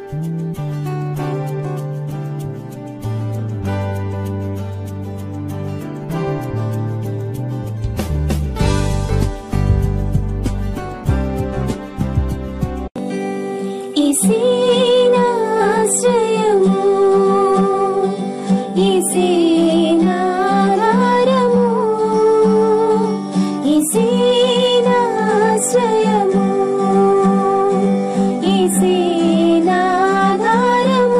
ఇసేనాశ్రయము ఇసేనాధారము ఇసేనాశ్రయము ఇసేనాధారము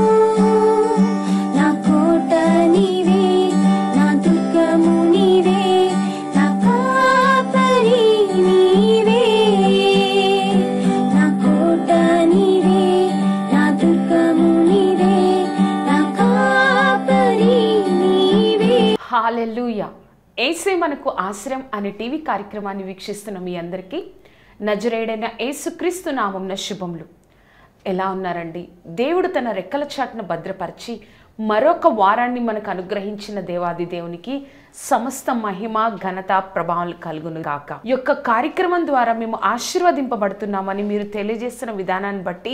నా కోట నీవే నా దుర్గము నీవే నా కాపరి నీవే నా కోట నీవే నా దుర్గము నీవే నా కాపరి నీవే హాలెల్లుయ ఏసే మనకు ఆశ్రయం అనే టీవీ కార్యక్రమాన్ని వీక్షిస్తున్న మీ అందరికీ నజరేడైన ఏసుక్రీస్తు నామంన శుభములు ఎలా ఉన్నారండి దేవుడు తన రెక్కల చాటును భద్రపరిచి మరొక వారాన్ని మనకు అనుగ్రహించిన దేవాది దేవునికి సమస్త మహిమ ఘనత ప్రభావాలు కలుగును గాక ఈ యొక్క కార్యక్రమం ద్వారా మేము ఆశీర్వదింపబడుతున్నామని మీరు తెలియజేస్తున్న విధానాన్ని బట్టి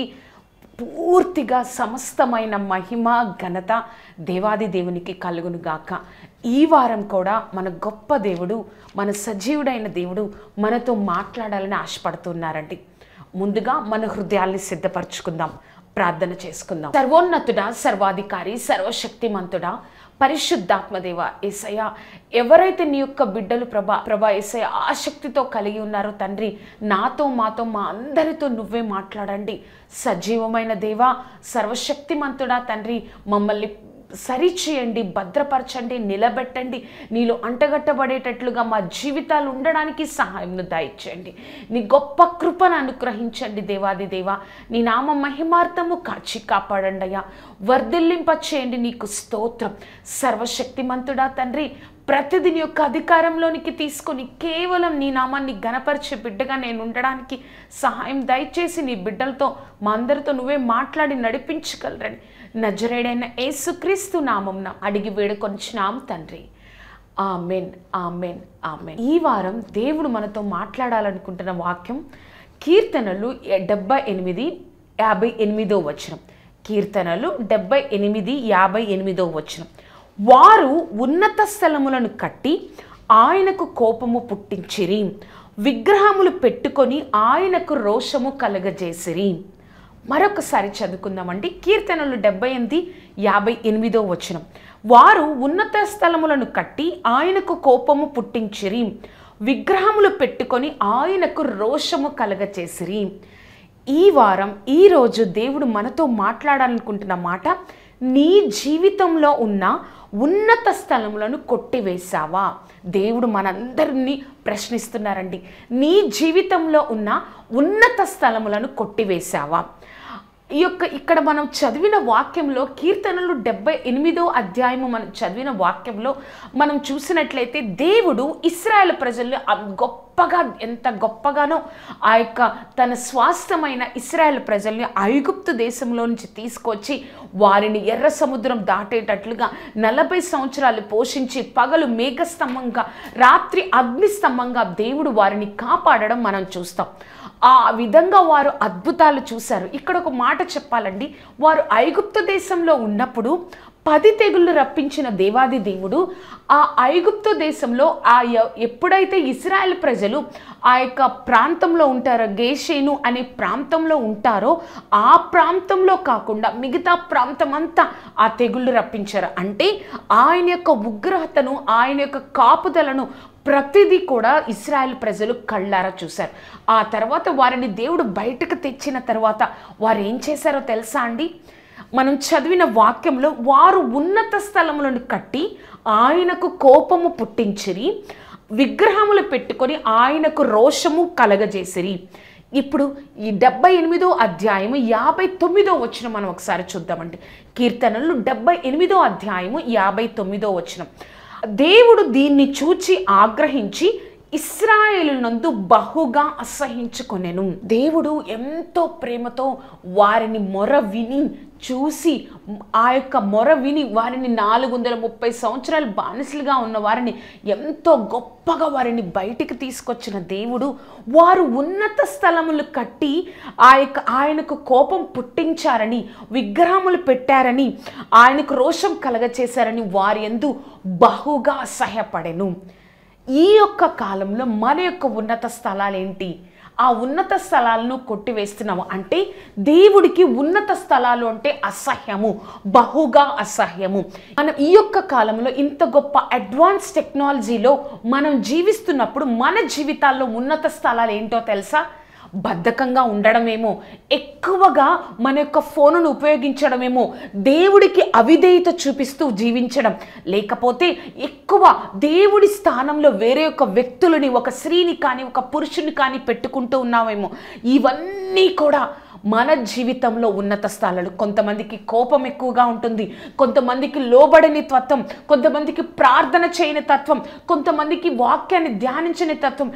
పూర్తిగా సమస్తమైన మహిమ ఘనత దేవాది దేవునికి కలుగును గాక ఈ వారం కూడా మన గొప్ప దేవుడు మన సజీవుడైన దేవుడు మనతో మాట్లాడాలని ఆశపడుతున్నారండి ముందుగా మన హృదయాల్ని సిద్ధపరచుకుందాం ప్రార్థన చేసుకుందాం సర్వోన్నతుడా సర్వాధికారి సర్వశక్తిమంతుడా పరిశుద్ధాత్మదేవ ఏసయ్య ఎవరైతే నీ యొక్క బిడ్డలు ప్రభా ప్రభా ఏసయ్య ఆసక్తితో కలిగి ఉన్నారో తండ్రి నాతో మాతో మా అందరితో నువ్వే మాట్లాడండి సజీవమైన దేవా సర్వశక్తిమంతుడా తండ్రి మమ్మల్ని సరిచేయండి భద్రపరచండి నిలబెట్టండి నీలో అంటగట్టబడేటట్లుగా మా జీవితాలు ఉండడానికి సహాయంను దయచేయండి నీ గొప్ప కృపను అనుగ్రహించండి దేవాది దేవా నీ నామ మహిమార్థము కాచి కాపాడండి అయ్యా వర్ధిల్లింప చేయండి నీకు స్తోత్రం సర్వశక్తిమంతుడా తండ్రి ప్రతిదీ నీ యొక్క అధికారంలోనికి తీసుకొని కేవలం నీ నామాన్ని గణపరిచే బిడ్డగా నేను ఉండడానికి సహాయం దయచేసి నీ బిడ్డలతో మా అందరితో నువ్వే మాట్లాడి నడిపించగలరని నజరేడైన యేసుక్రీస్తు నామంన అడిగి వేడుకొంచున్నాం తండ్రి ఆమెన్ ఆమెన్ ఆమెన్ ఈ వారం దేవుడు మనతో మాట్లాడాలనుకుంటున్న వాక్యం కీర్తనలు డెబ్బై ఎనిమిది యాభై ఎనిమిదో వచనం కీర్తనలు డెబ్బై ఎనిమిది యాభై ఎనిమిదో వచనం వారు ఉన్నత స్థలములను కట్టి ఆయనకు కోపము పుట్టించిరి విగ్రహములు పెట్టుకొని ఆయనకు రోషము కలగజేసిరి మరొకసారి చదువుకుందామండి కీర్తనలు డెబ్బై ఎనిమిది యాభై ఎనిమిదో వచనం వారు ఉన్నత స్థలములను కట్టి ఆయనకు కోపము పుట్టించిరి విగ్రహములు పెట్టుకొని ఆయనకు రోషము కలగచేసిరి ఈ వారం ఈరోజు దేవుడు మనతో మాట్లాడాలనుకుంటున్న మాట నీ జీవితంలో ఉన్న ఉన్నత స్థలములను కొట్టివేశావా దేవుడు మనందరినీ ప్రశ్నిస్తున్నారండి నీ జీవితంలో ఉన్న ఉన్నత స్థలములను కొట్టివేశావా ఈ యొక్క ఇక్కడ మనం చదివిన వాక్యంలో కీర్తనలు డెబ్బై ఎనిమిదో అధ్యాయము మనం చదివిన వాక్యంలో మనం చూసినట్లయితే దేవుడు ఇస్రాయేల్ ప్రజల్ని అ- గొప్పగా ఎంత గొప్పగానో ఆ యొక్క తన స్వాస్థమైన ఇస్రాయేల్ ప్రజల్ని ఐగుప్తు దేశంలో నుంచి తీసుకొచ్చి వారిని ఎర్ర సముద్రం దాటేటట్లుగా నలభై సంవత్సరాలు పోషించి పగలు మేఘస్తంభంగా రాత్రి అగ్నిస్తంభంగా దేవుడు వారిని కాపాడడం మనం చూస్తాం ఆ విధంగా వారు అద్భుతాలు చూశారు ఇక్కడ ఒక మాట చెప్పాలండి వారు ఐగుప్తు దేశంలో ఉన్నప్పుడు పది తెగుళ్ళు రప్పించిన దేవాది దేవుడు ఆ ఐగుప్తు దేశంలో ఆ య- ఎప్పుడైతే ఇస్రాయల్ ప్రజలు ఆ యొక్క ప్రాంతంలో ఉంటారో గేషేను అనే ప్రాంతంలో ఉంటారో ఆ ప్రాంతంలో కాకుండా మిగతా ప్రాంతం అంతా ఆ తెగుళ్ళు రప్పించారు అంటే ఆయన యొక్క ఉగ్రహతను ఆయన యొక్క కాపుదలను ప్రతిదీ కూడా ఇస్రాయల్ ప్రజలు కళ్ళారా చూశారు ఆ తర్వాత వారిని దేవుడు బయటకు తెచ్చిన తర్వాత వారు ఏం చేశారో తెలుసా అండి మనం చదివిన వాక్యంలో వారు ఉన్నత స్థలములను కట్టి ఆయనకు కోపము పుట్టించిరి విగ్రహములు పెట్టుకొని ఆయనకు రోషము కలగజేసిరి ఇప్పుడు ఈ డెబ్బై ఎనిమిదో అధ్యాయము యాభై తొమ్మిదో వచనం మనం ఒకసారి చూద్దామండి కీర్తనలు డెబ్బై ఎనిమిదో అధ్యాయము యాభై తొమ్మిదో వచనం దేవుడు దీన్ని చూచి ఆగ్రహించి ఇస్రాయేలు నందు బహుగా అసహించుకొనెను దేవుడు ఎంతో ప్రేమతో వారిని మొర విని చూసి ఆ యొక్క మొర విని వారిని నాలుగు వందల ముప్పై సంవత్సరాలు బానిసలుగా ఉన్న వారిని ఎంతో గొప్పగా వారిని బయటికి తీసుకొచ్చిన దేవుడు వారు ఉన్నత స్థలములు కట్టి ఆ యొక్క ఆయనకు కోపం పుట్టించారని విగ్రహములు పెట్టారని ఆయనకు రోషం కలగచేశారని వారి ఎందు బహుగా అసహ్యపడెను ఈ యొక్క కాలంలో మన యొక్క ఉన్నత స్థలాలు ఏంటి ఆ ఉన్నత స్థలాలను కొట్టివేస్తున్నాము అంటే దేవుడికి ఉన్నత స్థలాలు అంటే అసహ్యము బహుగా అసహ్యము మనం ఈ యొక్క కాలంలో ఇంత గొప్ప అడ్వాన్స్ టెక్నాలజీలో మనం జీవిస్తున్నప్పుడు మన జీవితాల్లో ఉన్నత స్థలాలు ఏంటో తెలుసా బద్ధకంగా ఉండడమేమో ఎక్కువగా మన యొక్క ఫోనును ఉపయోగించడమేమో దేవుడికి అవిధేయత చూపిస్తూ జీవించడం లేకపోతే ఎక్కువ దేవుడి స్థానంలో వేరే ఒక వ్యక్తులని ఒక స్త్రీని కానీ ఒక పురుషుని కానీ పెట్టుకుంటూ ఉన్నామేమో ఇవన్నీ కూడా మన జీవితంలో ఉన్నత స్థలాలు కొంతమందికి కోపం ఎక్కువగా ఉంటుంది కొంతమందికి లోబడని తత్వం కొంతమందికి ప్రార్థన చేయని తత్వం కొంతమందికి వాక్యాన్ని ధ్యానించని తత్వం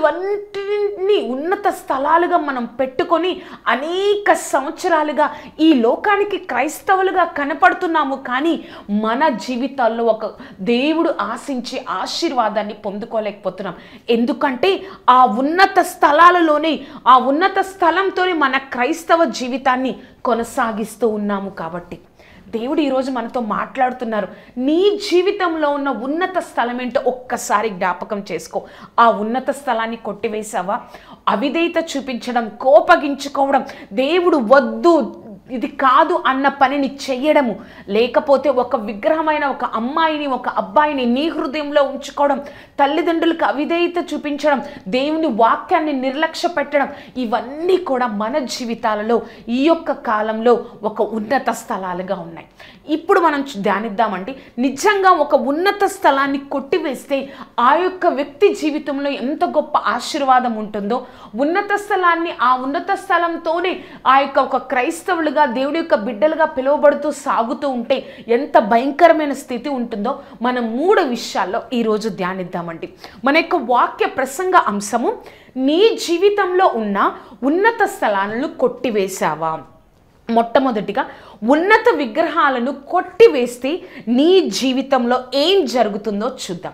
ఇటువంటిని ఉన్నత స్థలాలుగా మనం పెట్టుకొని అనేక సంవత్సరాలుగా ఈ లోకానికి క్రైస్తవులుగా కనపడుతున్నాము కానీ మన జీవితాల్లో ఒక దేవుడు ఆశించే ఆశీర్వాదాన్ని పొందుకోలేకపోతున్నాం ఎందుకంటే ఆ ఉన్నత స్థలాలలోనే ఆ ఉన్నత స్థలంతోనే మన క్రైస్తవ జీవితాన్ని కొనసాగిస్తూ ఉన్నాము కాబట్టి దేవుడు ఈరోజు మనతో మాట్లాడుతున్నారు నీ జీవితంలో ఉన్న ఉన్నత స్థలం ఏంటో ఒక్కసారి జ్ఞాపకం చేసుకో ఆ ఉన్నత స్థలాన్ని కొట్టివేసావా అవిధేయత చూపించడం కోపగించుకోవడం దేవుడు వద్దు ఇది కాదు అన్న పనిని చెయ్యడము లేకపోతే ఒక విగ్రహమైన ఒక అమ్మాయిని ఒక అబ్బాయిని నీ హృదయంలో ఉంచుకోవడం తల్లిదండ్రులకు అవిధేయత చూపించడం దేవుని వాక్యాన్ని నిర్లక్ష్య పెట్టడం ఇవన్నీ కూడా మన జీవితాలలో ఈ యొక్క కాలంలో ఒక ఉన్నత స్థలాలుగా ఉన్నాయి ఇప్పుడు మనం చు- ధ్యానిద్దామంటే నిజంగా ఒక ఉన్నత స్థలాన్ని కొట్టివేస్తే ఆ యొక్క వ్యక్తి జీవితంలో ఎంత గొప్ప ఆశీర్వాదం ఉంటుందో ఉన్నత స్థలాన్ని ఆ ఉన్నత స్థలంతోనే ఆ యొక్క ఒక క్రైస్తవులుగా దేవుడి యొక్క బిడ్డలుగా పిలువబడుతూ సాగుతూ ఉంటే ఎంత భయంకరమైన స్థితి ఉంటుందో మనం మూడు విషయాల్లో ఈరోజు ధ్యానిద్దామండి మన యొక్క వాక్య ప్రసంగ అంశము నీ జీవితంలో ఉన్న ఉన్నత స్థలాలను కొట్టివేశావా మొట్టమొదటిగా ఉన్నత విగ్రహాలను కొట్టివేస్తే నీ జీవితంలో ఏం జరుగుతుందో చూద్దాం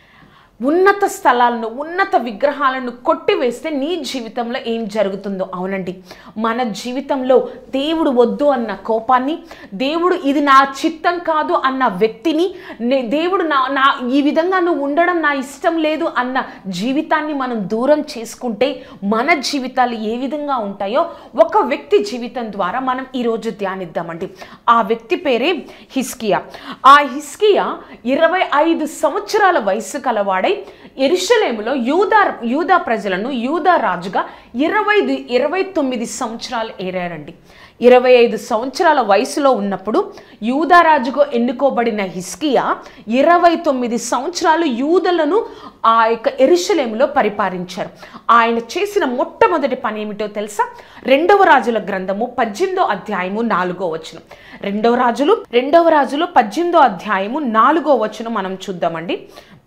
ఉన్నత స్థలాలను ఉన్నత విగ్రహాలను కొట్టివేస్తే నీ జీవితంలో ఏం జరుగుతుందో అవునండి మన జీవితంలో దేవుడు వద్దు అన్న కోపాన్ని దేవుడు ఇది నా చిత్తం కాదు అన్న వ్యక్తిని నే- దేవుడు నా నా ఈ విధంగా నువ్వు ఉండడం నా ఇష్టం లేదు అన్న జీవితాన్ని మనం దూరం చేసుకుంటే మన జీవితాలు ఏ విధంగా ఉంటాయో ఒక వ్యక్తి జీవితం ద్వారా మనం ఈరోజు ధ్యానిద్దామండి ఆ వ్యక్తి పేరే హిస్కియా ఆ హిస్కియా ఇరవై ఐదు సంవత్సరాల వయసు కలవాడై ఎరుషలేములో యూదా యూదా ప్రజలను యూదా రాజుగా ఇరవై ఇరవై తొమ్మిది సంవత్సరాలు ఏరారండి ఇరవై ఐదు సంవత్సరాల వయసులో ఉన్నప్పుడు యూదా రాజుగా ఎన్నుకోబడిన హిస్కియా ఇరవై తొమ్మిది సంవత్సరాలు యూదలను ఆ యొక్క ఎరుషలేములో పరిపాలించారు ఆయన చేసిన మొట్టమొదటి పని ఏమిటో తెలుసా రెండవ రాజుల గ్రంథము పద్దెనిమిదో అధ్యాయము నాలుగో వచనం రెండవ రాజులు రెండవ రాజులు పద్దెనిమిదో అధ్యాయము నాలుగో వచనం మనం చూద్దామండి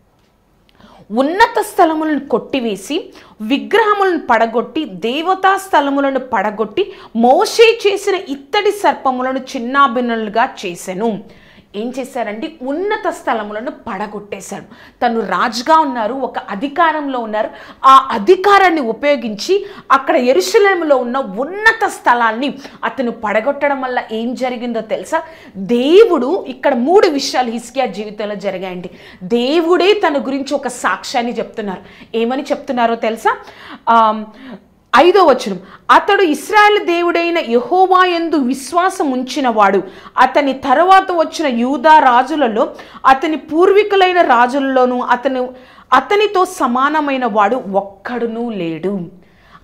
ఉన్నత స్థలములను కొట్టివేసి విగ్రహములను పడగొట్టి దేవతా స్థలములను పడగొట్టి మోషే చేసిన ఇత్తడి సర్పములను చిన్నాభిన్నులుగా చేసెను ఏం చేశారండి ఉన్నత స్థలములను పడగొట్టేశాడు తను రాజుగా ఉన్నారు ఒక అధికారంలో ఉన్నారు ఆ అధికారాన్ని ఉపయోగించి అక్కడ ఎరుసలేములో ఉన్న ఉన్నత స్థలాల్ని అతను పడగొట్టడం వల్ల ఏం జరిగిందో తెలుసా దేవుడు ఇక్కడ మూడు విషయాలు హిస్కియా జీవితంలో జరిగాయండి దేవుడే తన గురించి ఒక సాక్ష్యాన్ని చెప్తున్నారు ఏమని చెప్తున్నారో తెలుసా ఆమ్, ఐదో వచనం అతడు ఇస్రాయేల్ దేవుడైన యెహోవా యందు విశ్వాసం ఉంచినవాడు అతని తర్వాత వచ్చిన యూదా రాజులలో అతని పూర్వీకులైన రాజులలోనూ అతను అతనితో సమానమైన వాడు ఒక్కడునూ లేడు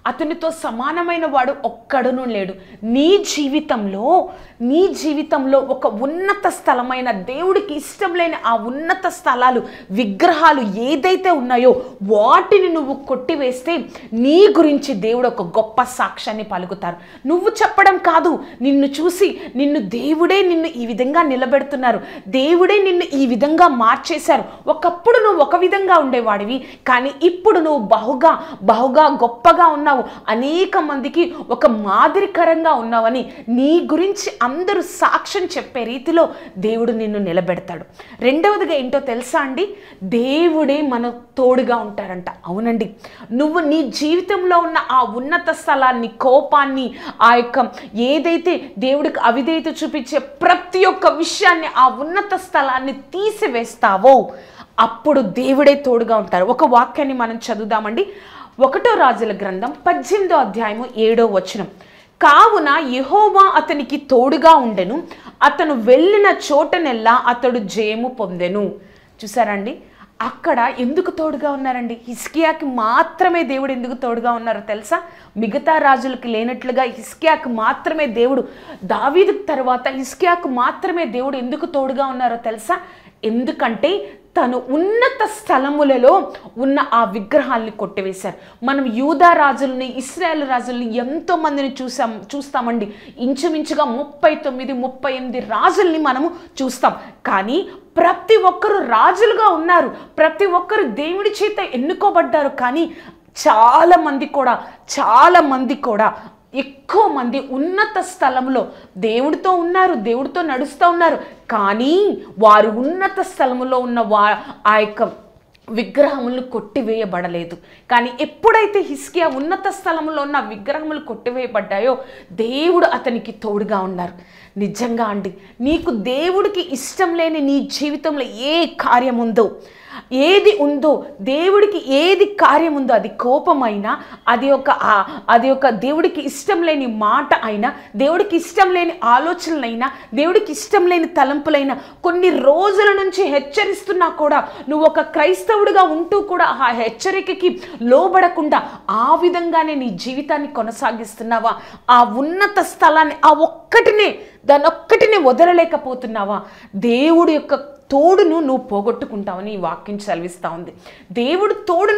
అతనితో సమానమైన వాడు ఒక్కడును లేడు నీ జీవితంలో నీ జీవితంలో ఒక ఉన్నత స్థలమైన దేవుడికి ఇష్టం లేని ఆ ఉన్నత స్థలాలు విగ్రహాలు ఏదైతే ఉన్నాయో వాటిని నువ్వు కొట్టివేస్తే నీ గురించి దేవుడు ఒక గొప్ప సాక్ష్యాన్ని పలుకుతారు నువ్వు చెప్పడం కాదు నిన్ను చూసి నిన్ను దేవుడే నిన్ను ఈ విధంగా నిలబెడుతున్నారు దేవుడే నిన్ను ఈ విధంగా మార్చేశారు ఒకప్పుడు నువ్వు ఒక విధంగా ఉండేవాడివి కానీ ఇప్పుడు నువ్వు బహుగా బహుగా గొప్పగా ఉన్నావు అనేక మందికి ఒక మాదిరికరంగా ఉన్నావని నీ గురించి అందరూ సాక్ష్యం చెప్పే రీతిలో దేవుడు నిన్ను నిలబెడతాడు రెండవదిగా ఏంటో తెలుసా అండి దేవుడే మన తోడుగా ఉంటారంట అవునండి నువ్వు నీ జీవితంలో ఉన్న ఆ ఉన్నత స్థలాన్ని కోపాన్ని ఆ యొక్క ఏదైతే దేవుడికి అవిధేయత చూపించే ప్రతి ఒక్క విషయాన్ని ఆ ఉన్నత స్థలాన్ని తీసివేస్తావో అప్పుడు దేవుడే తోడుగా ఉంటారు ఒక వాక్యాన్ని మనం చదువుదామండి ఒకటో రాజుల గ్రంథం పద్దెనిమిదో అధ్యాయము ఏడో వచనం కావున యెహోవా అతనికి తోడుగా ఉండెను అతను వెళ్ళిన చోటనెల్లా అతడు జయము పొందెను చూసారండి అక్కడ ఎందుకు తోడుగా ఉన్నారండి హిస్కియాకి మాత్రమే దేవుడు ఎందుకు తోడుగా ఉన్నారో తెలుసా మిగతా రాజులకు లేనట్లుగా హిస్కియాకు మాత్రమే దేవుడు దావీదు తర్వాత హిస్కియాకు మాత్రమే దేవుడు ఎందుకు తోడుగా ఉన్నారో తెలుసా ఎందుకంటే తను ఉన్నత స్థలములలో ఉన్న ఆ విగ్రహాల్ని కొట్టివేశారు మనం యూదా రాజుల్ని ఇస్రాయేల్ రాజుల్ని ఎంతో మందిని చూసాం చూస్తామండి ఇంచుమించుగా ముప్పై తొమ్మిది ముప్పై ఎనిమిది రాజుల్ని మనము చూస్తాం కానీ ప్రతి ఒక్కరు రాజులుగా ఉన్నారు ప్రతి ఒక్కరు దేవుడి చేత ఎన్నుకోబడ్డారు కానీ చాలా మంది కూడా చాలా మంది కూడా ఎక్కువ మంది ఉన్నత స్థలంలో దేవుడితో ఉన్నారు దేవుడితో నడుస్తూ ఉన్నారు కానీ వారు ఉన్నత స్థలములో ఉన్న వా ఆ యొక్క విగ్రహములు కొట్టివేయబడలేదు కానీ ఎప్పుడైతే హిస్కియా ఉన్నత స్థలంలో ఉన్న విగ్రహములు కొట్టివేయబడ్డాయో దేవుడు అతనికి తోడుగా ఉన్నారు నిజంగా అండి నీకు దేవుడికి ఇష్టం లేని నీ జీవితంలో ఏ కార్యం ఉందో ఏది ఉందో దేవుడికి ఏది కార్యం ఉందో అది కోపమైనా అది ఒక ఆ- అది ఒక దేవుడికి ఇష్టం లేని మాట అయినా దేవుడికి ఇష్టం లేని ఆలోచనలైనా దేవుడికి ఇష్టం లేని తలంపులైనా కొన్ని రోజుల నుంచి హెచ్చరిస్తున్నా కూడా నువ్వు ఒక క్రైస్తవుడిగా ఉంటూ కూడా ఆ హెచ్చరికకి లోబడకుండా ఆ విధంగానే నీ జీవితాన్ని కొనసాగిస్తున్నావా ఆ ఉన్నత స్థలాన్ని ఆ ఒక్కటినే దాని ఒక్కటినే వదలలేకపోతున్నావా దేవుడి యొక్క తోడును నువ్వు పోగొట్టుకుంటావని ఈ వాక్యం సెలవిస్తూ ఉంది దేవుడు తోడును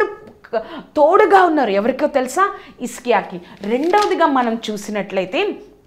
తోడుగా ఉన్నారు ఎవరికో తెలుసా ఇస్కియాకి రెండవదిగా మనం చూసినట్లయితే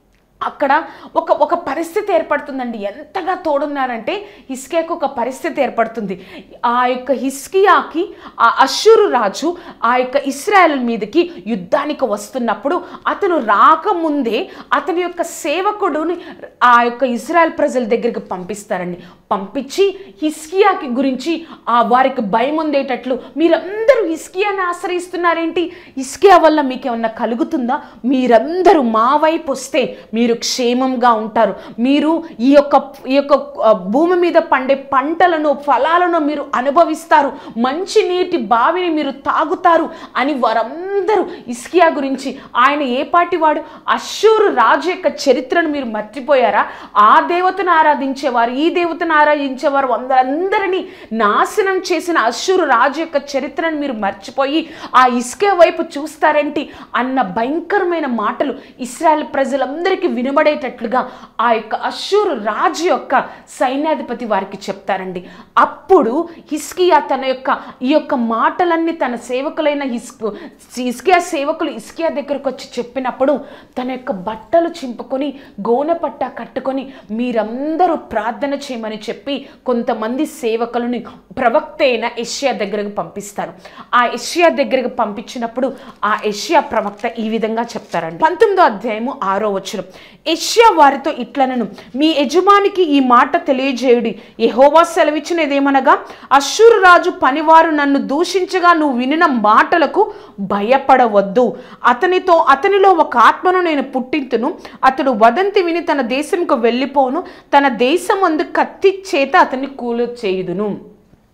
అక్కడ ఒక ఒక పరిస్థితి ఏర్పడుతుందండి ఎంతగా తోడున్నారంటే హిస్కియాకు ఒక పరిస్థితి ఏర్పడుతుంది ఆ యొక్క హిస్కియాకి ఆ అశ్షూరు రాజు ఆ యొక్క ఇస్రాయల్ మీదకి యుద్ధానికి వస్తున్నప్పుడు అతను రాకముందే అతని యొక్క సేవకుడుని ఆ యొక్క ఇజ్రాయెల్ ప్రజల దగ్గరికి పంపిస్తారండి పంపించి హిస్కియాకి గురించి ఆ వారికి భయం ఉండేటట్లు మీరందరూ హిస్కియాని ఆశ్రయిస్తున్నారేంటి హిస్కియా వల్ల మీకు ఏమన్నా కలుగుతుందా మీరందరూ మా వైపు వస్తే మీరు క్షేమంగా ఉంటారు మీరు ఈ యొక్క ఈ యొక్క ఆ, భూమి మీద పండే పంటలను ఫలాలను మీరు అనుభవిస్తారు మంచి నీటి బావిని మీరు తాగుతారు అని వారందరూ ఇస్కియా గురించి ఆయన ఏ పాటి వాడు అశ్షూరు రాజు యొక్క చరిత్రను మీరు మర్చిపోయారా ఆ దేవతను ఆరాధించేవారు ఈ దేవతను ఆరాధించేవారు అందరందరినీ నాశనం చేసిన అశ్షూరు రాజు యొక్క చరిత్రను మీరు మర్చిపోయి ఆ ఇస్కే వైపు చూస్తారేంటి అన్న భయంకరమైన మాటలు ఇస్రాయల్ ప్రజలందరికీ వినబడేటట్లుగా ఆ యొక్క అశ్షూరు రాజు యొక్క సైన్యాధిపతి వారికి చెప్తారండి అప్పుడు హిస్కియా తన యొక్క ఈ యొక్క మాటలన్నీ తన సేవకులైన హిస్కు హిస్కియా సేవకులు ఇస్కియా దగ్గరకు వచ్చి చెప్పినప్పుడు తన యొక్క బట్టలు చింపుకొని గోనె పట్ట కట్టుకొని మీరందరూ ప్రార్థన చేయమని చెప్పి కొంతమంది సేవకులని ప్రవక్త అయిన ఎషియా దగ్గరకు పంపిస్తారు ఆ ఎషియా దగ్గరకు పంపించినప్పుడు ఆ ఎషియా ప్రవక్త ఈ విధంగా చెప్తారండి పంతొమ్మిదో అధ్యాయము ఆరో వచనం ఎషియా వారితో ఇట్లనను మీ యజమానికి ఈ మాట తెలియజేయుడి యెహోవా సెలవిచ్చినదేమనగా అశ్షూరు రాజు పనివారు నన్ను దూషించగా నువ్వు వినిన మాటలకు భయపడవద్దు అతనితో అతనిలో ఒక ఆత్మను నేను పుట్టింతును అతడు వదంతి విని తన దేశంకు వెళ్ళిపోను తన దేశమందు కత్తి చేత అతన్ని కూలు చేయుదును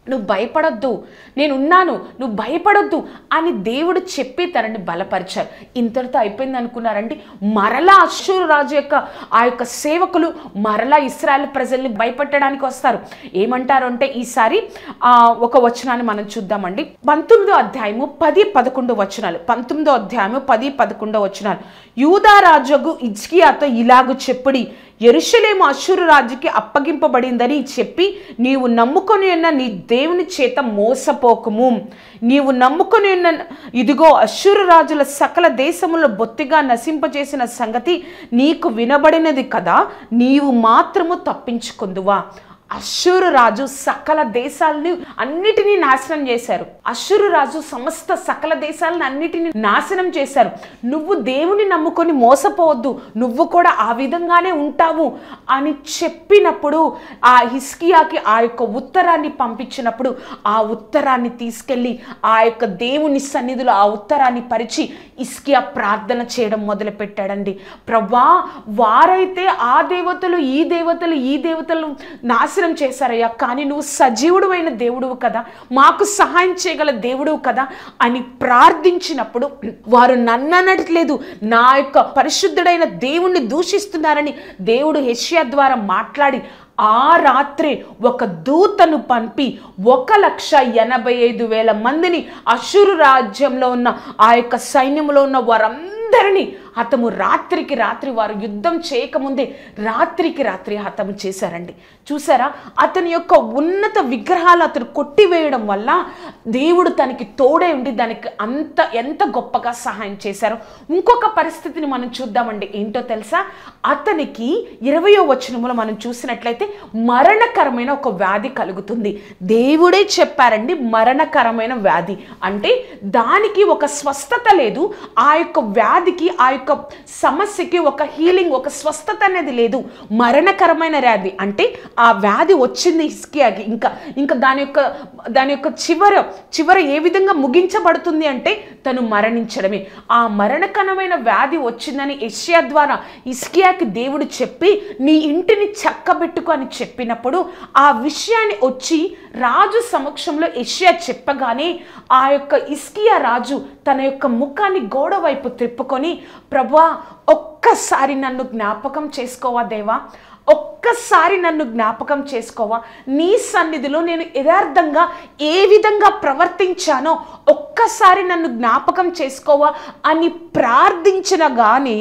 నువ్వు భయపడొద్దు నేనున్నాను నువ్వు భయపడొద్దు అని దేవుడు చెప్పి తనని బలపరిచారు ఇంతటితో అయిపోయింది అనుకున్నారండి మరలా అశ్షూరు రాజు యొక్క ఆ యొక్క సేవకులు మరలా ఇస్రాయల్ ప్రజల్ని భయపెట్టడానికి వస్తారు ఏమంటారు అంటే ఈసారి ఆ, ఒక వచనాన్ని మనం చూద్దామండి పంతొమ్మిదో అధ్యాయము పది పదకొండు వచనాలు పంతొమ్మిదో అధ్యాయము పది పదకొండో వచనాలు యూదా రాజుకు ఇజ్కియాతో ఇలాగు చెప్పుడి ఎరుషలేము అశ్షూరు రాజుకి అప్పగింపబడిందని చెప్పి నీవు నమ్ముకొని ఉన్న నీ దేవుని చేత మోసపోకుము నీవు నమ్ముకొని ఉన్న ఇదిగో అశ్షూరు రాజుల సకల దేశములో బొత్తిగా నశింపజేసిన సంగతి నీకు వినబడినది కదా నీవు మాత్రము తప్పించుకుందువా అశ్షూరు రాజు సకల దేశాలని అన్నిటినీ నాశనం చేశారు అశ్షూరు రాజు సమస్త సకల దేశాలను అన్నిటినీ నాశనం చేశారు నువ్వు దేవుని నమ్ముకొని మోసపోవద్దు నువ్వు కూడా ఆ విధంగానే ఉంటావు అని చెప్పినప్పుడు ఆ హిస్కియాకి ఆ యొక్క ఉత్తరాన్ని పంపించినప్పుడు ఆ ఉత్తరాన్ని తీసుకెళ్ళి ఆ యొక్క దేవుని సన్నిధిలో ఆ ఉత్తరాన్ని పరిచి ఇస్కియా ప్రార్థన చేయడం మొదలు పెట్టాడండి ప్రభా వారైతే ఆ దేవతలు ఈ దేవతలు ఈ దేవతలు నాశనం చేశారయ్యా కానీ నువ్వు సజీవుడు అయిన దేవుడువు కదా మాకు సహాయం చేయగల దేవుడువు కదా అని ప్రార్థించినప్పుడు వారు నన్ననట్లేదు నా యొక్క పరిశుద్ధుడైన దేవుణ్ణి దూషిస్తున్నారని దేవుడు హెషియా ద్వారా మాట్లాడి ఆ రాత్రి ఒక దూతను పంపి ఒక లక్ష ఎనభై ఐదు వేల మందిని అశురు రాజ్యంలో ఉన్న ఆ యొక్క సైన్యంలో ఉన్న వారందరినీ హతము రాత్రికి రాత్రి వారు యుద్ధం చేయకముందే రాత్రికి రాత్రి హతము చేశారండి చూసారా అతని యొక్క ఉన్నత విగ్రహాలు అతను కొట్టివేయడం వల్ల దేవుడు తనకి తోడే ఉండి దానికి అంత ఎంత గొప్పగా సహాయం చేశారో ఇంకొక పరిస్థితిని మనం చూద్దామండి ఏంటో తెలుసా అతనికి ఇరవయో వచనములో మనం చూసినట్లయితే మరణకరమైన ఒక వ్యాధి కలుగుతుంది దేవుడే చెప్పారండి మరణకరమైన వ్యాధి అంటే దానికి ఒక స్వస్థత లేదు ఆ యొక్క వ్యాధికి ఆ యొక్క సమస్యకి ఒక హీలింగ్ ఒక స్వస్థత అనేది లేదు మరణకరమైన వ్యాధి అంటే ఆ వ్యాధి వచ్చింది హిస్కియాకి ఇంకా ఇంకా దాని యొక్క దాని యొక్క చివర చివర ఏ విధంగా ముగించబడుతుంది అంటే తను మరణించడమే ఆ మరణకరమైన వ్యాధి వచ్చిందని ఎషియా ద్వారా ఇస్కియాకి దేవుడు చెప్పి నీ ఇంటిని చక్కబెట్టుకో అని చెప్పినప్పుడు ఆ విషయాన్ని వచ్చి రాజు సమక్షంలో ఎషియా చెప్పగానే ఆ యొక్క ఇస్కియా రాజు తన యొక్క ముఖాన్ని గోడ వైపు త్రిప్పుకొని ప్రభా ఒక్కసారి నన్ను జ్ఞాపకం చేసుకోవా దేవా ఒక్కసారి నన్ను జ్ఞాపకం చేసుకోవా నీ సన్నిధిలో నేను యథార్థంగా ఏ విధంగా ప్రవర్తించానో ఒక్కసారి నన్ను జ్ఞాపకం చేసుకోవా అని ప్రార్థించిన కానీ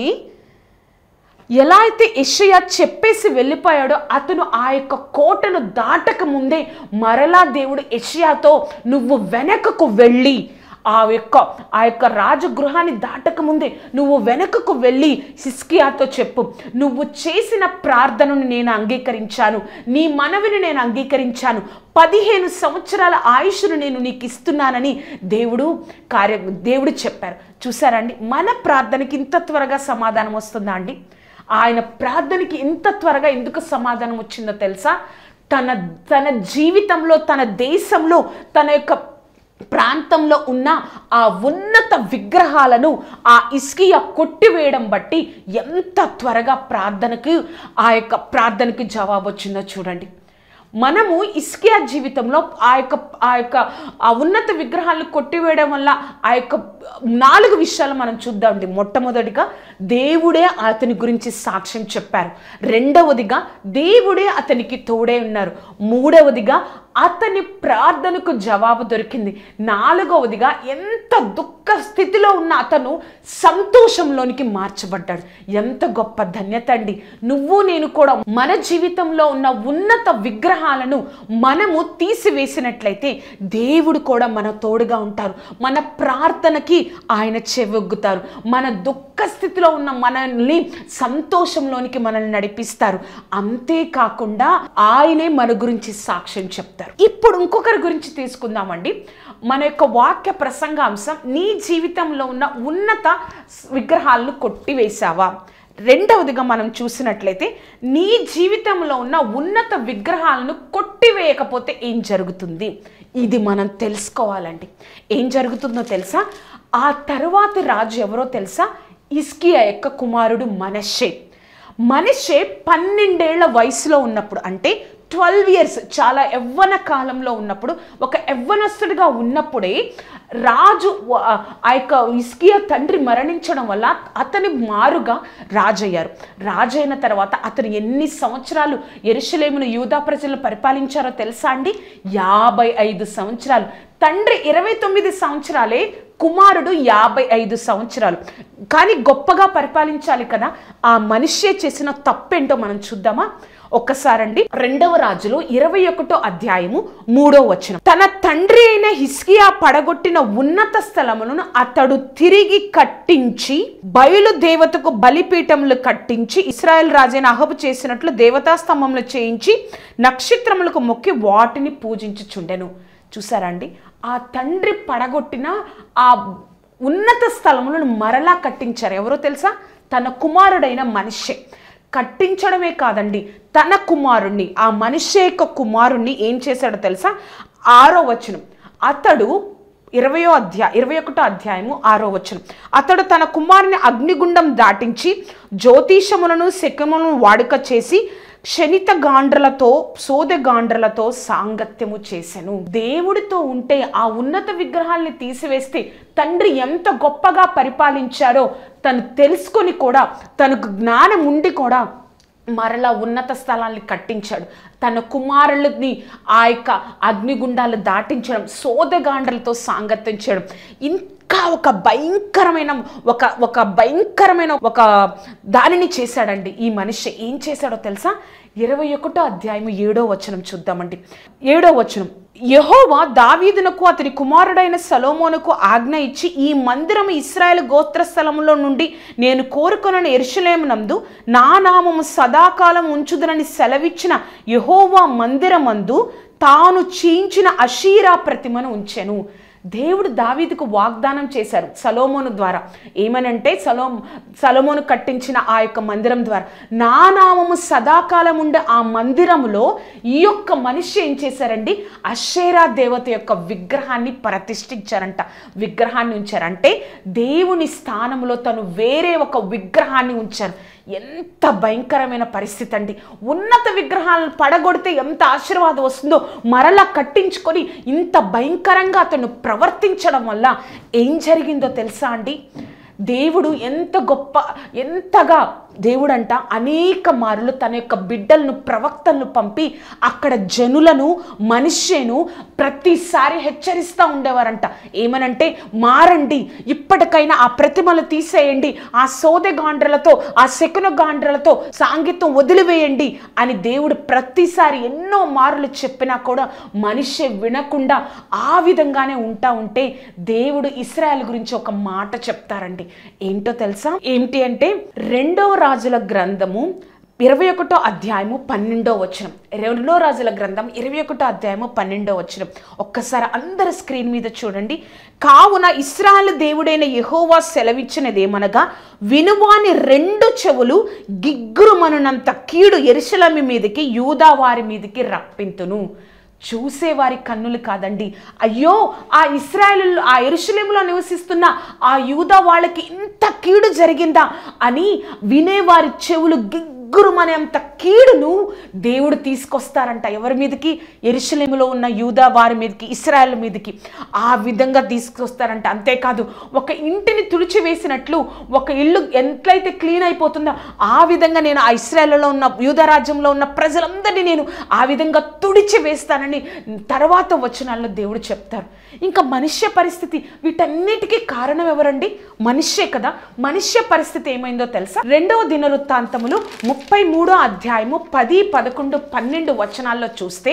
ఎలా అయితే యెషయా చెప్పేసి వెళ్ళిపోయాడో అతను ఆ యొక్క కోటను దాటక ముందే మరలా దేవుడు యెషయాతో నువ్వు వెనకకు వెళ్ళి ఆ యొక్క ఆ యొక్క రాజగృహాన్ని దాటక ముందే నువ్వు వెనకకు వెళ్ళి సిస్కియాతో చెప్పు నువ్వు చేసిన ప్రార్థనను నేను అంగీకరించాను నీ మనవిని నేను అంగీకరించాను పదిహేను సంవత్సరాల ఆయుష్ను నేను నీకు ఇస్తున్నానని దేవుడు కార్య దేవుడు చెప్పారు చూసారండి మన ప్రార్థనకి ఇంత త్వరగా సమాధానం వస్తుందా అండి ఆయన ప్రార్థనకి ఇంత త్వరగా ఎందుకు సమాధానం వచ్చిందో తెలుసా తన తన జీవితంలో తన దేశంలో తన యొక్క ప్రాంతంలో ఉన్న ఆ ఉన్నత విగ్రహాలను ఆ ఇస్కియా కొట్టివేయడం బట్టి ఎంత త్వరగా ప్రార్థనకు ఆ యొక్క ప్రార్థనకి జవాబు వచ్చిందో చూడండి మనము ఇస్కియా జీవితంలో ఆ యొక్క ఆ యొక్క ఆ ఉన్నత విగ్రహాలను కొట్టివేయడం వల్ల ఆ యొక్క నాలుగు విషయాలు మనం చూద్దామండి మొట్టమొదటిగా దేవుడే అతని గురించి సాక్ష్యం చెప్పారు రెండవదిగా దేవుడే అతనికి తోడే ఉన్నారు మూడవదిగా అతని ప్రార్థనకు జవాబు దొరికింది నాలుగవదిగా ఎంత దుఃఖ స్థితిలో ఉన్న అతను సంతోషంలోనికి మార్చబడ్డాడు ఎంత గొప్ప ధన్యత అండి నువ్వు నేను కూడా మన జీవితంలో ఉన్న ఉన్నత విగ్రహాలను మనము తీసివేసినట్లయితే దేవుడు కూడా మన తోడుగా ఉంటారు మన ప్రార్థనకి ఆయన చెవొగ్గుతారు మన దుఃఖ స్థితిలో ఉన్న మనల్ని సంతోషంలోనికి మనల్ని నడిపిస్తారు అంతేకాకుండా ఆయనే మన గురించి సాక్ష్యం చెప్తారు ఇప్పుడు ఇంకొకరి గురించి తీసుకుందామండి మన యొక్క వాక్య ప్రసంగాంశం నీ జీవితంలో ఉన్న ఉన్నత విగ్రహాలను కొట్టివేశావా రెండవదిగా మనం చూసినట్లయితే నీ జీవితంలో ఉన్న ఉన్నత విగ్రహాలను కొట్టివేయకపోతే ఏం జరుగుతుంది ఇది మనం తెలుసుకోవాలండి ఏం జరుగుతుందో తెలుసా ఆ తరువాతి రాజు ఎవరో తెలుసా ఇస్కియా యొక్క కుమారుడు మనషే మనషే పన్నెండేళ్ల వయసులో ఉన్నప్పుడు అంటే ట్వెల్వ్ ఇయర్స్ చాలా యవ్వన కాలంలో ఉన్నప్పుడు ఒక యవ్వనస్తుడిగా ఉన్నప్పుడే రాజు వ- ఆ యొక్క ఇస్కియా తండ్రి మరణించడం వల్ల అతని మారుగా రాజయ్యారు రాజైన తర్వాత అతను ఎన్ని సంవత్సరాలు ఎరుషలేమును యూదా ప్రజలను పరిపాలించారో తెలుసా అండి యాభై ఐదు సంవత్సరాలు తండ్రి ఇరవై తొమ్మిది సంవత్సరాలే కుమారుడు యాభై ఐదు సంవత్సరాలు కానీ గొప్పగా పరిపాలించాలి కదా ఆ మనిషే చేసిన తప్పేంటో మనం చూద్దామా ఒక్కసారండి రెండవ రాజులో ఇరవై ఒకటో అధ్యాయము మూడో వచనం తన తండ్రి అయిన హిస్కియా పడగొట్టిన ఉన్నత స్థలములను అతడు తిరిగి కట్టించి బయలు దేవతకు బలిపీఠములు కట్టించి ఇస్రాయెల్ రాజైన అహబు చేసినట్లు దేవతా స్తంభములు చేయించి నక్షత్రములకు మొక్కి వాటిని పూజించుచుండెను చూసారా అండి ఆ తండ్రి పడగొట్టిన ఆ ఉన్నత స్థలములను మరలా కట్టించారు ఎవరో తెలుసా తన కుమారుడైన మనిషే కట్టించడమే కాదండి తన కుమారుణ్ణి ఆ మనిషి యొక్క కుమారుణ్ణి ఏం చేశాడో తెలుసా ఆరో వచనం అతడు ఇరవయో అధ్యాయ ఇరవై ఒకటో అధ్యాయము ఆరో వచనం అతడు తన కుమారుని అగ్నిగుండం దాటించి జ్యోతిషములను శకములను వాడుక చేసి క్షణిత గాండ్రలతో సోద గాండ్రలతో సాంగత్యము చేసెను దేవుడితో ఉంటే ఆ ఉన్నత విగ్రహాల్ని తీసివేస్తే తండ్రి ఎంత గొప్పగా పరిపాలించాడో తను తెలుసుకొని కూడా తనకు జ్ఞానం ఉండి కూడా మరలా ఉన్నత స్థలాల్ని కట్టించాడు తన కుమారులని ఆ యొక్క అగ్నిగుండాలు దాటించడం సోదగాండ్రలతో సాంగత్యం చేయడం ఇంకా ఒక భయంకరమైన ఒక ఒక భయంకరమైన ఒక దానిని చేశాడండి ఈ మనిషి ఏం చేశాడో తెలుసా ఇరవై ఒకటో అధ్యాయం ఏడో వచనం చూద్దామండి ఏడో వచనం యహోవా దావీదునకు అతని కుమారుడైన సలోమోనుకు ఆజ్ఞ ఇచ్చి ఈ మందిరం ఇస్రాయేల్ గోత్ర స్థలములో నుండి నేను కోరుకొనని ఎరుషలేమునందు నా నామము సదాకాలం ఉంచుదనని సెలవిచ్చిన యహోవా మందిరమందు తాను చీంచిన అషీరా ప్రతిమను ఉంచెను దేవుడు దావీదుకు వాగ్దానం చేశారు సలోమోను ద్వారా ఏమనంటే సలోం సలోమోను కట్టించిన ఆ యొక్క మందిరం ద్వారా నా నామము సదాకాలం ఉండే ఆ మందిరములో ఈ యొక్క మనిషి ఏం చేశారండి అషేరా దేవత యొక్క విగ్రహాన్ని ప్రతిష్ఠించారంట విగ్రహాన్ని ఉంచారంటే దేవుని స్థానంలో తను వేరే ఒక విగ్రహాన్ని ఉంచారు ఎంత భయంకరమైన పరిస్థితి అండి ఉన్నత విగ్రహాలను పడగొడితే ఎంత ఆశీర్వాదం వస్తుందో మరలా కట్టించుకొని ఇంత భయంకరంగా అతను ప్రవర్తించడం వల్ల ఏం జరిగిందో తెలుసా అండి దేవుడు ఎంత గొప్ప ఎంతగా దేవుడంట అనేక మారులు తన యొక్క బిడ్డలను ప్రవక్తలను పంపి అక్కడ జనులను మనిషిను ప్రతిసారి హెచ్చరిస్తూ ఉండేవారంట ఏమనంటే మారండి ఇప్పటికైనా ఆ ప్రతిమలు తీసేయండి ఆ సోదె గాండ్రలతో ఆ శకున గాండ్రలతో సాంగీతం వదిలివేయండి అని దేవుడు ప్రతిసారి ఎన్నో మారులు చెప్పినా కూడా మనిషి వినకుండా ఆ విధంగానే ఉంటా ఉంటే దేవుడు ఇస్రాయల్ గురించి ఒక మాట చెప్తారండి ఏంటో తెలుసా ఏంటి అంటే రెండవ రాజుల గ్రంథము ఇరవై ఒకటో అధ్యాయము పన్నెండో వచనం రెండో రాజుల గ్రంథం ఇరవై ఒకటో అధ్యాయము పన్నెండో వచనం ఒక్కసారి అందరు స్క్రీన్ మీద చూడండి కావున ఇస్రాయల్ దేవుడైన యెహోవా సెలవిచ్చినదేమనగా వినువాని రెండు చెవులు గిగ్గురుమనునంత కీడు ఎరుసలమి మీదకి యూదా వారి మీదకి రప్పింతును చూసేవారి కన్నులు కాదండి అయ్యో ఆ ఇస్రాయలు ఆ ఎరుషలేములో నివసిస్తున్న ఆ యూద వాళ్ళకి ఇంత కీడు జరిగిందా అని వినేవారి చెవులు గిగ్గురుమనేంత కీడును దేవుడు తీసుకొస్తారంట ఎవరి మీదకి ఎరుషలేములో ఉన్న యూదా వారి మీదకి ఇస్రాయల్ మీదకి ఆ విధంగా తీసుకొస్తారంట అంతేకాదు ఒక ఇంటిని తుడిచివేసినట్లు ఒక ఇల్లు ఎంతైతే క్లీన్ అయిపోతుందో ఆ విధంగా నేను ఆ ఇస్రాయల్లో ఉన్న యూదా రాజ్యంలో ఉన్న ప్రజలందరినీ నేను ఆ విధంగా తుడిచి వేస్తానని తర్వాత వచనాల్లో దేవుడు చెప్తారు ఇంకా మనుష్య పరిస్థితి వీటన్నిటికీ కారణం ఎవరండి మనుష్యే కదా మనుష్య పరిస్థితి ఏమైందో తెలుసా రెండవ దినవృత్తాంతములు ముప్పై మూడో అధ్యాయము పది పదకొండు పన్నెండు వచనాల్లో చూస్తే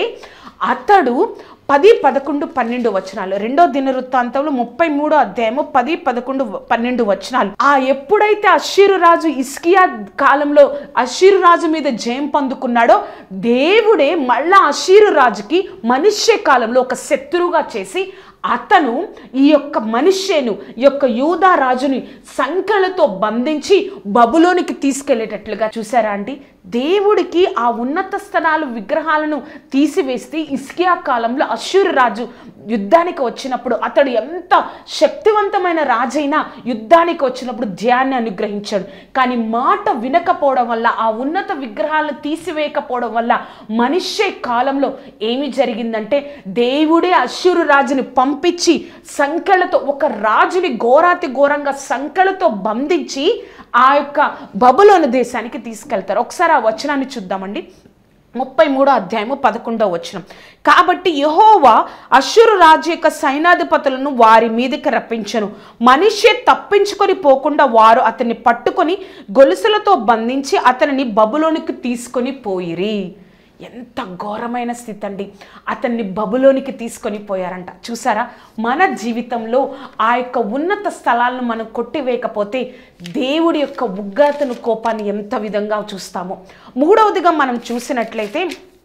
అతడు పది పదకొండు పన్నెండు వచనాలు రెండో దినవృత్తాంతంలో ముప్పై మూడో అధ్యాయము పది పదకొండు పన్నెండు వచనాలు ఆ ఎప్పుడైతే అషీరు రాజు ఇస్కియా కాలంలో అషీరు రాజు మీద జయం పొందుకున్నాడో దేవుడే మళ్ళా అషీరు రాజుకి మనుష్య కాలంలో ఒక శత్రువుగా చేసి అతను ఈ యొక్క మనిషేను ఈ యొక్క యూదా రాజుని సంఖ్యలతో బంధించి బబులోనికి తీసుకెళ్లేటట్లుగా చూసారా అండి దేవుడికి ఆ ఉన్నత స్థలాలు విగ్రహాలను తీసివేస్తే ఇస్కియా కాలంలో అశ్షూరు రాజు యుద్ధానికి వచ్చినప్పుడు అతడు ఎంత శక్తివంతమైన రాజైనా యుద్ధానికి వచ్చినప్పుడు ధ్యాన్ని అనుగ్రహించాడు కానీ మాట వినకపోవడం వల్ల ఆ ఉన్నత విగ్రహాలను తీసివేయకపోవడం వల్ల మనిషే కాలంలో ఏమి జరిగిందంటే దేవుడే అశ్షూరు రాజుని పంపించి సంఖ్యలతో ఒక రాజుని ఘోరాతి ఘోరంగా సంఖ్యలతో బంధించి ఆ యొక్క బబులోని దేశానికి తీసుకెళ్తారు ఒకసారి ఆ వచనాన్ని చూద్దామండి ముప్పై మూడో అధ్యాయము పదకొండో వచనం కాబట్టి యహోవా అశ్షురు రాజు యొక్క సైనాధిపతులను వారి మీదకి రప్పించను మనిషి తప్పించుకొని పోకుండా వారు అతన్ని పట్టుకొని గొలుసులతో బంధించి అతనిని బబులోనికి తీసుకొని పోయిరి ఎంత ఘోరమైన స్థితి అండి అతన్ని బబులోనికి తీసుకొని పోయారంట చూసారా మన జీవితంలో ఆ యొక్క ఉన్నత స్థలాలను మనం కొట్టివేయకపోతే దేవుడి యొక్క ఉగ్రతను కోపాన్ని ఎంత విధంగా చూస్తామో మూడవదిగా మనం చూసినట్లయితే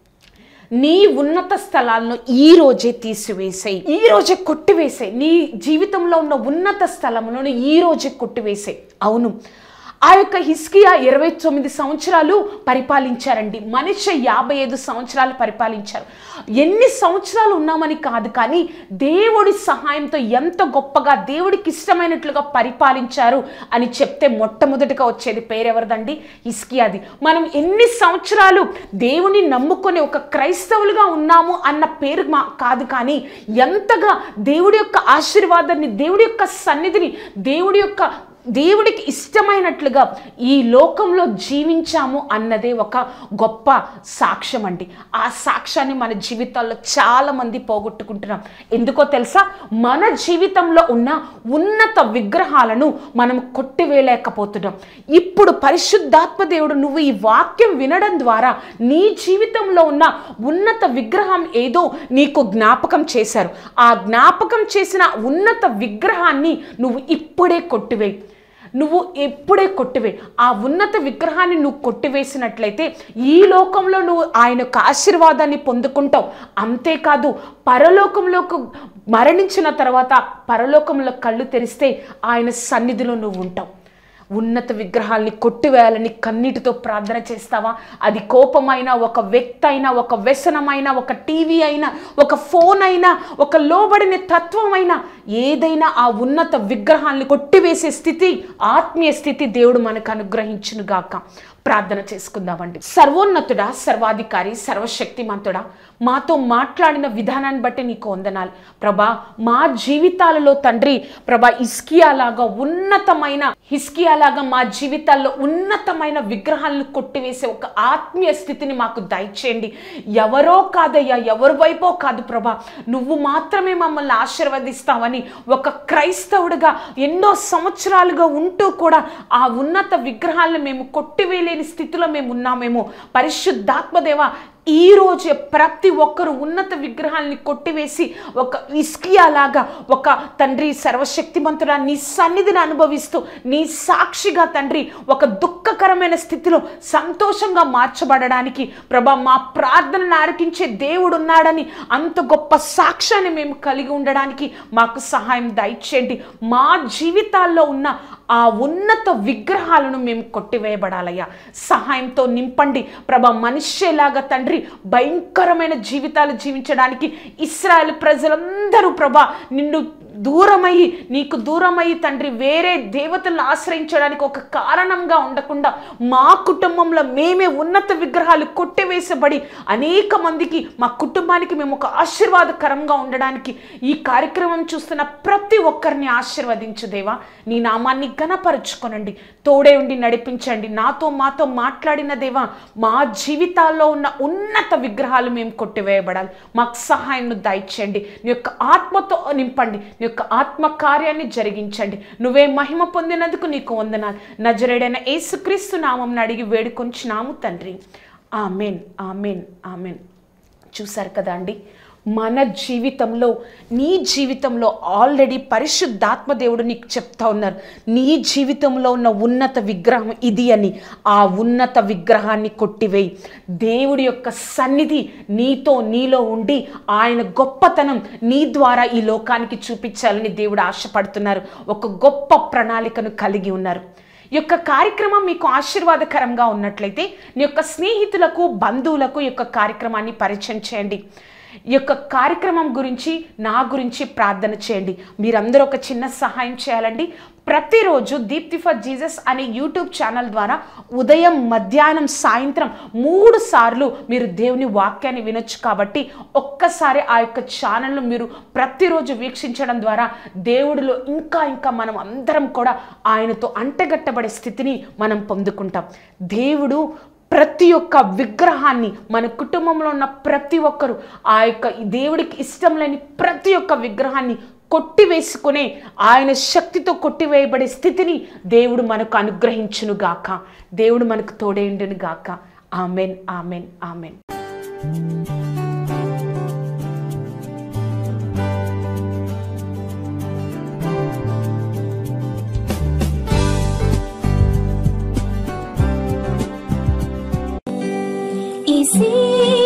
నీ ఉన్నత స్థలాలను ఈ రోజే తీసివేసేయి ఈ రోజే కొట్టివేసేయి నీ జీవితంలో ఉన్న ఉన్నత స్థలములను ఈ రోజే కొట్టివేసేయి అవును ఆ యొక్క హిస్కియా ఇరవై తొమ్మిది సంవత్సరాలు పరిపాలించారండి మనిషి యాభై ఐదు సంవత్సరాలు పరిపాలించారు ఎన్ని సంవత్సరాలు ఉన్నామని కాదు కానీ దేవుడి సహాయంతో ఎంత గొప్పగా దేవుడికి ఇష్టమైనట్లుగా పరిపాలించారు అని చెప్తే మొట్టమొదటిగా వచ్చేది పేరెవరిదండి హిస్కియాది మనం ఎన్ని సంవత్సరాలు దేవుని నమ్ముకొని ఒక క్రైస్తవులుగా ఉన్నాము అన్న పేరు మా కాదు కానీ ఎంతగా దేవుడి యొక్క ఆశీర్వాదాన్ని దేవుడి యొక్క సన్నిధిని దేవుడి యొక్క దేవుడికి ఇష్టమైనట్లుగా ఈ లోకంలో జీవించాము అన్నదే ఒక గొప్ప సాక్ష్యం అండి ఆ సాక్ష్యాన్ని మన జీవితాల్లో చాలా మంది పోగొట్టుకుంటున్నాం ఎందుకో తెలుసా మన జీవితంలో ఉన్న ఉన్నత విగ్రహాలను మనం కొట్టివేయలేకపోతున్నాం ఇప్పుడు పరిశుద్ధాత్మ దేవుడు నువ్వు ఈ వాక్యం వినడం ద్వారా నీ జీవితంలో ఉన్న ఉన్నత విగ్రహం ఏదో నీకు జ్ఞాపకం చేశారు ఆ జ్ఞాపకం చేసిన ఉన్నత విగ్రహాన్ని నువ్వు ఇప్పుడే కొట్టివేయి నువ్వు ఎప్పుడే కొట్టివే ఆ ఉన్నత విగ్రహాన్ని నువ్వు కొట్టివేసినట్లయితే ఈ లోకంలో నువ్వు ఆయన యొక్క ఆశీర్వాదాన్ని పొందుకుంటావు అంతేకాదు పరలోకంలోకి మరణించిన తర్వాత పరలోకంలో కళ్ళు తెరిస్తే ఆయన సన్నిధిలో నువ్వు ఉంటావు ఉన్నత విగ్రహాల్ని కొట్టివేయాలని కన్నీటితో ప్రార్థన చేస్తావా అది కోపమైనా ఒక వ్యక్తి అయినా ఒక వ్యసనమైనా ఒక టీవీ అయినా ఒక ఫోన్ అయినా ఒక లోబడిన తత్వం అయినా ఏదైనా ఆ ఉన్నత విగ్రహాల్ని కొట్టివేసే స్థితి ఆత్మీయ స్థితి దేవుడు మనకు అనుగ్రహించును గాక ప్రార్థన చేసుకుందామండి సర్వోన్నతుడా సర్వాధికారి సర్వశక్తిమంతుడా మాతో మాట్లాడిన విధానాన్ని బట్టి నీకు వందనాలు ప్రభా మా జీవితాలలో తండ్రి ప్రభా ఇస్కియాలాగా ఉన్నతమైన హిస్కియాలాగా మా జీవితాల్లో ఉన్నతమైన విగ్రహాలను కొట్టివేసే ఒక ఆత్మీయ స్థితిని మాకు దయచేయండి ఎవరో కాదయ్యా ఎవరి వైపో కాదు ప్రభా నువ్వు మాత్రమే మమ్మల్ని ఆశీర్వదిస్తావని ఒక క్రైస్తవుడిగా ఎన్నో సంవత్సరాలుగా ఉంటూ కూడా ఆ ఉన్నత విగ్రహాలను మేము కొట్టివేయలేని స్థితిలో మేము ఉన్నామేమో పరిశుద్ధాత్మదేవ ఈ రోజే ప్రతి ఒక్కరు ఉన్నత విగ్రహాల్ని కొట్టివేసి ఒక ఇస్కియాలాగా ఒక తండ్రి సర్వశక్తిమంతుడా నీ సన్నిధిని అనుభవిస్తూ నీ సాక్షిగా తండ్రి ఒక దుఃఖకరమైన స్థితిలో సంతోషంగా మార్చబడడానికి ప్రభా మా ప్రార్థనను ఆరకించే దేవుడు ఉన్నాడని అంత గొప్ప సాక్ష్యాన్ని మేము కలిగి ఉండడానికి మాకు సహాయం దయచేయండి మా జీవితాల్లో ఉన్న ఆ ఉన్నత విగ్రహాలను మేము కొట్టివేయబడాలయ్యా సహాయంతో నింపండి ప్రభా మనిషిలాగా తండ్రి భయంకరమైన జీవితాలు జీవించడానికి ఇస్రాయల్ ప్రజలందరూ ప్రభా నిన్ను దూరమయ్యి నీకు దూరమయ్యి తండ్రి వేరే దేవతలను ఆశ్రయించడానికి ఒక కారణంగా ఉండకుండా మా కుటుంబంలో మేమే ఉన్నత విగ్రహాలు కొట్టివేసబడి అనేక మందికి మా కుటుంబానికి మేము ఒక ఆశీర్వాదకరంగా ఉండడానికి ఈ కార్యక్రమం చూస్తున్న ప్రతి ఒక్కరిని ఆశీర్వదించు దేవా నీ నామాన్ని ఘనపరుచుకొనండి తోడే ఉండి నడిపించండి నాతో మాతో మాట్లాడిన దేవా మా జీవితాల్లో ఉన్న ఉన్నత విగ్రహాలు మేము కొట్టివేయబడాలి మాకు సహాయం దయచేయండి నీ యొక్క ఆత్మతో నింపండి నీ యొక్క ఆత్మ కార్యాన్ని జరిగించండి నువ్వే మహిమ పొందినందుకు నీకు వందనాలు నజరేడైన యేసుక్రీస్తు నామం అడిగి వేడుకొంచున్నాము తండ్రి ఆమెన్ ఆమెన్ ఆమెన్ చూశారు కదా అండి మన జీవితంలో నీ జీవితంలో ఆల్రెడీ పరిశుద్ధాత్మ దేవుడు నీకు చెప్తా ఉన్నారు నీ జీవితంలో ఉన్న ఉన్నత విగ్రహం ఇది అని ఆ ఉన్నత విగ్రహాన్ని కొట్టివేయి దేవుడి యొక్క సన్నిధి నీతో నీలో ఉండి ఆయన గొప్పతనం నీ ద్వారా ఈ లోకానికి చూపించాలని దేవుడు ఆశపడుతున్నారు ఒక గొప్ప ప్రణాళికను కలిగి ఉన్నారు ఈ యొక్క కార్యక్రమం మీకు ఆశీర్వాదకరంగా ఉన్నట్లయితే నీ యొక్క స్నేహితులకు బంధువులకు ఈ యొక్క కార్యక్రమాన్ని పరిచయం చేయండి ఈ యొక్క కార్యక్రమం గురించి నా గురించి ప్రార్థన చేయండి మీరందరూ ఒక చిన్న సహాయం చేయాలండి ప్రతిరోజు దీప్తి ఫర్ జీసస్ అనే యూట్యూబ్ ఛానల్ ద్వారా ఉదయం మధ్యాహ్నం సాయంత్రం మూడు సార్లు మీరు దేవుని వాక్యాన్ని వినొచ్చు కాబట్టి ఒక్కసారి ఆ యొక్క ఛానల్ను మీరు ప్రతిరోజు వీక్షించడం ద్వారా దేవుడిలో ఇంకా ఇంకా మనం అందరం కూడా ఆయనతో అంటగట్టబడే స్థితిని మనం పొందుకుంటాం దేవుడు ప్రతి ఒక్క విగ్రహాన్ని మన కుటుంబంలో ఉన్న ప్రతి ఒక్కరు ఆ యొక్క దేవుడికి ఇష్టం లేని ప్రతి ఒక్క విగ్రహాన్ని కొట్టివేసుకునే ఆయన శక్తితో కొట్టివేయబడే స్థితిని దేవుడు మనకు అనుగ్రహించును గాక దేవుడు మనకు తోడేండును గాక ఆమెన్ ఆమెన్ ఆమెన్ इसी